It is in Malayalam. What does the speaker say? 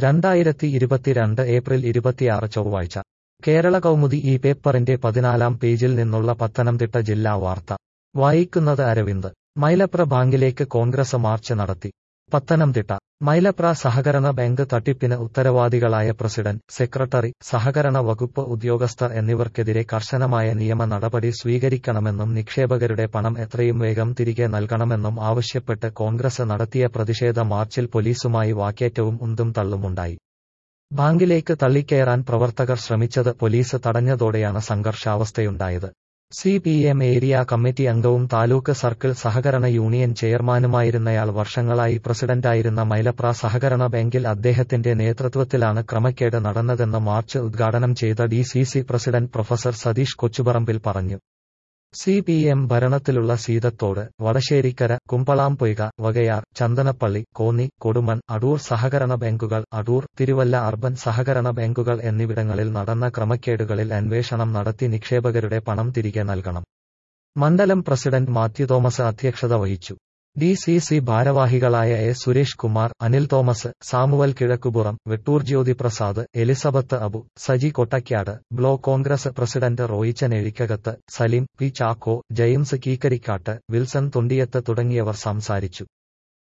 രണ്ടായിരത്തി ഇരുപത്തിരണ്ട് ഏപ്രിൽ ഇരുപത്തിയാറ് ചൊവ്വാഴ്ച കേരള കൗമുദി ഈ പേപ്പറിന്റെ പതിനാലാം പേജിൽ നിന്നുള്ള പത്തനംതിട്ട ജില്ലാ വാർത്ത വായിക്കുന്നത് അരവിന്ദ് മൈലപ്ര ബാങ്കിലേക്ക് കോൺഗ്രസ് മാർച്ച് നടത്തി പത്തനംതിട്ട മൈലപ്ര സഹകരണ ബാങ്ക് തട്ടിപ്പിന് ഉത്തരവാദികളായ പ്രസിഡന്റ് സെക്രട്ടറി സഹകരണ വകുപ്പ് ഉദ്യോഗസ്ഥർ എന്നിവർക്കെതിരെ കർശനമായ നിയമ നടപടി സ്വീകരിക്കണമെന്നും നിക്ഷേപകരുടെ പണം എത്രയും വേഗം തിരികെ നൽകണമെന്നും ആവശ്യപ്പെട്ട് കോൺഗ്രസ് നടത്തിയ പ്രതിഷേധ മാർച്ചിൽ പോലീസുമായി വാക്കേറ്റവും ഉന്തും തള്ളുമുണ്ടായി ബാങ്കിലേക്ക് തള്ളിക്കയറാൻ പ്രവർത്തകർ ശ്രമിച്ചത് പോലീസ് തടഞ്ഞതോടെയാണ് സംഘർഷാവസ്ഥയുണ്ടായത് C P M area committee അംഗവും താലൂക്ക് സർക്കിൾ സഹകരണ യൂണിയൻ ചെയർമാനുമായിരുന്നയാൾ വർഷങ്ങളായി പ്രസിഡന്റായിരുന്ന മൈലപ്ര സഹകരണ ബാങ്കിൽ അദ്ദേഹത്തിന്റെ നേതൃത്വത്തിലാണ് ക്രമക്കേട് നടന്നതെന്ന് മാർച്ച് ഉദ്ഘാടനം ചെയ്ത D C C president professor Satheesh Kochuparambil പറഞ്ഞു സി പി എം ഭരണത്തിലുള്ള സീതത്തോട് വടശ്ശേരിക്കര കുമ്പളാംപൊയ്ക വകയാർ ചന്ദനപ്പള്ളി കോന്നി കൊടുമൺ അടൂർ സഹകരണ ബാങ്കുകൾ അടൂർ തിരുവല്ല അർബൻ സഹകരണ ബാങ്കുകൾ എന്നിവിടങ്ങളിൽ നടന്ന ക്രമക്കേടുകളിൽ അന്വേഷണം നടത്തി നിക്ഷേപകരുടെ പണം തിരികെ നൽകണം മണ്ഡലം പ്രസിഡന്റ് മാത്യു തോമസ് അധ്യക്ഷത വഹിച്ചു ഡി സി സി ഭാരവാഹികളായ A Suresh Kumar Anil Thomas Samuel Kizhakkupuram Vettoor Jyothi Prasad Elizabeth Abu Saji Kottaykkad block Congress president Roychan Ezhikkakathu Saleem P Chacko James Keekkarikkattu Wilson Thondiyathu തുടങ്ങിയവർ സംസാരിച്ചു